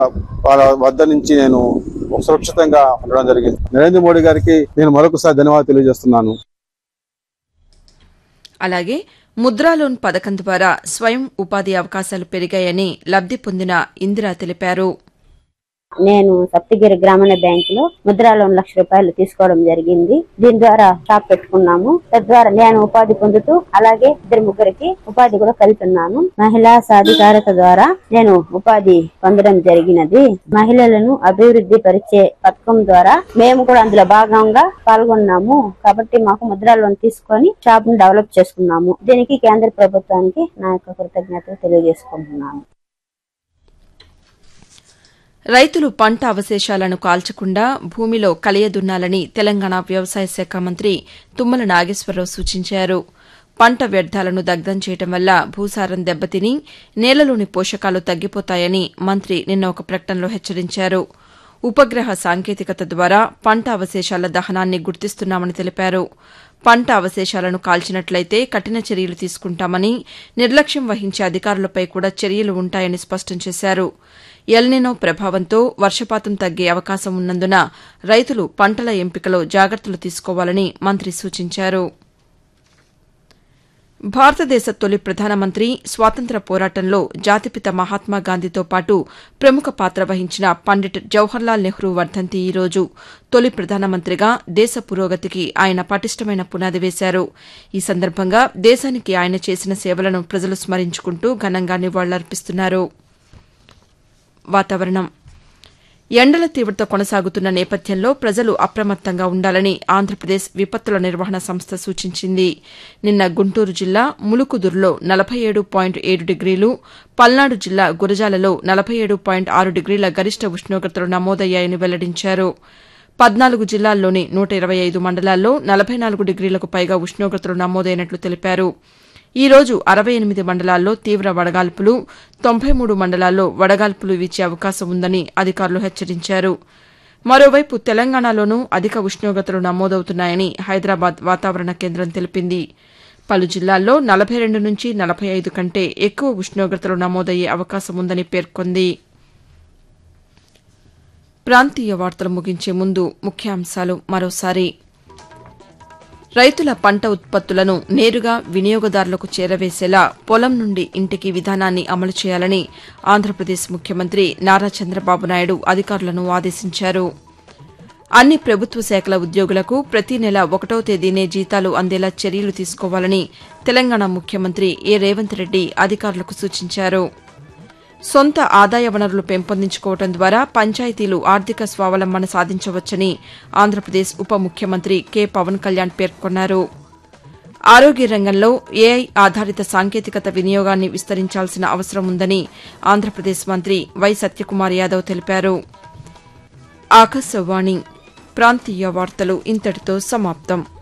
వాళ్ళ వద్ద నుంచి నేను సురక్షితంగా ఉండడం జరిగింది నరేంద్ర మోడీ గారికి నేను మరొకసారి ధన్యవాదాలు తెలియజేస్తున్నాను అలాగే ముద్రా లోన్ పథకం ద్వారా స్వయం ఉపాధి అవకాశాలు పెరిగాయని లబ్ది పొందిన ఇందిర తెలిపారు నేను సప్తగిరి గ్రామీణ బ్యాంక్ లో ముద్రా లోన్ లక్ష రూపాయలు తీసుకోవడం జరిగింది దీని ద్వారా షాప్ పెట్టుకున్నాము తద్వారా నేను ఉపాధి పొందుతూ అలాగే ఇద్దరు ముగ్గురికి ఉపాధి కూడా కలుపుతున్నాను మహిళా సాధికారత ద్వారా నేను ఉపాధి పొందడం జరిగినది మహిళలను అభివృద్ధి పరిచే పథకం ద్వారా మేము కూడా అందులో భాగంగా పాల్గొన్నాము కాబట్టి మాకు ముద్రా లోన్ తీసుకొని షాప్ ను డెవలప్ చేసుకున్నాము దీనికి కేంద్ర ప్రభుత్వానికి నా యొక్క కృతజ్ఞతలు తెలియజేసుకుంటున్నాను రైతులు పంట అవశేషాలను కాల్చకుండా భూమిలో కలియదున్నాలని తెలంగాణ వ్యవసాయ శాఖ మంత్రి తుమ్మల నాగేశ్వరరావు సూచించారు పంట వ్యర్థాలను దగ్ధం చేయడం వల్ల భూసారం దెబ్బతిని నేలలోని పోషకాలు తగ్గిపోతాయని మంత్రి నిన్న ఒక ప్రకటనలో హెచ్చరించారు ఉపగ్రహ సాంకేతికత ద్వారా పంట అవశేషాల దహనాన్ని గుర్తిస్తున్నామని తెలిపారు పంట అవశేషాలను కాల్చినట్లయితే కఠిన చర్యలు తీసుకుంటామని నిర్లక్ష్యం వహించే అధికారులపై కూడా చర్యలు ఉంటాయని స్పష్టం చేశారు ఎల్నినో ప్రభావంతో వర్షపాతం తగ్గే అవకాశం ఉన్నందున రైతులు పంటల ఎంపికలో జాగ్రత్తలు తీసుకోవాలని మంత్రి సూచించారు భారతదేశ తొలి ప్రధానమంత్రి స్వాతంత్ర్య పోరాటంలో జాతిపిత మహాత్మాగాంధీతో పాటు ప్రముఖ పాత్ర వహించిన పండిట్ జవహర్లాల్ నెహ్రూ వర్ధంతి ఈ రోజు తొలి ప్రధానమంత్రిగా దేశ పురోగతికి ఆయన పటిష్టమైన పునాది వేశారు ఈ సందర్భంగా దేశానికి ఆయన చేసిన సేవలను ప్రజలు స్మరించుకుంటూ ఘనంగా నివాళులర్పిస్తున్నారు వాతావరణం ఎండల తీవ్రత కొనసాగుతున్న నేపథ్యంలో ప్రజలు అప్రమత్తంగా ఉండాలని ఆంధ్రప్రదేశ్ విపత్తుల నిర్వహణ సంస్థ సూచించింది నిన్న గుంటూరు జిల్లా ములుకుదురులో నలభై ఏడు పాయింట్ ఏడు డిగ్రీలు పల్నాడు జిల్లా గురజాలలో నలభై ఏడు పాయింట్ ఆరు డిగ్రీల గరిష్ట ఉష్ణోగ్రతలు నమోదయ్యాయని వెల్లడించారు పద్నాలుగు జిల్లాల్లోని నూట ఇరవై ఐదు మండలాల్లో నలభై నాలుగు డిగ్రీలకు పైగా ఉష్ణోగ్రతలు నమోదైనట్లు తెలిపారు ఈ రోజు అరవై ఎనిమిది మండలాల్లో తీవ్ర వడగాల్పులు తొంభై మూడు మండలాల్లో వడగాల్పులు వీచే అవకాశం ఉందని అధికారులు హెచ్చరించారు మరోవైపు తెలంగాణలోనూ అధిక ఉష్ణోగ్రతలు నమోదవుతున్నాయని హైదరాబాద్ వాతావరణ కేంద్రం తెలిపింది పలు జిల్లాల్లో నలభై రెండు నుంచి నలభై ఐదు కంటే ఎక్కువ ఉష్ణోగ్రతలు నమోదయ్యే అవకాశం ఉందని పేర్కొంది ప్రాంతీయ వార్తలు ముగించే ముందు ముఖ్యాంశాలు మరోసారి రైతుల పంట ఉత్పత్తులను నేరుగా వినియోగదారులకు చేరవేసేలా పొలం నుండి ఇంటికి విధానాన్ని అమలు చేయాలని ఆంధ్రప్రదేశ్ ముఖ్యమంత్రి నారా చంద్రబాబు నాయుడు అధికారులను ఆదేశించారు అన్ని ప్రభుత్వ శాఖల ఉద్యోగులకు ప్రతి నెల ఒకటో తేదీనే జీతాలు అందేలా చర్యలు తీసుకోవాలని తెలంగాణ ముఖ్యమంత్రి ఏ రేవంత్ రెడ్డి అధికారులకు సూచించారు సొంత ఆదాయ వనరులు పెంపొందించుకోవడం ద్వారా పంచాయతీలు ఆర్థిక స్వావలంబన సాధించవచ్చని ఆంధ్రప్రదేశ్ ఉప ముఖ్యమంత్రి కె పవన్ కళ్యాణ్ పేర్కొన్నారు ఆరోగ్య రంగంలో ఏఐ ఆధారిత సాంకేతికత వినియోగాన్ని విస్తరించాల్సిన అవసరం ఉందని ఆంధ్రప్రదేశ్ మంత్రి వై సత్యకుమార్ యాదవ్ తెలిపారు ఆకాశవాణి ప్రాంతీయ వార్తలు ఇంతటితో సమాప్తం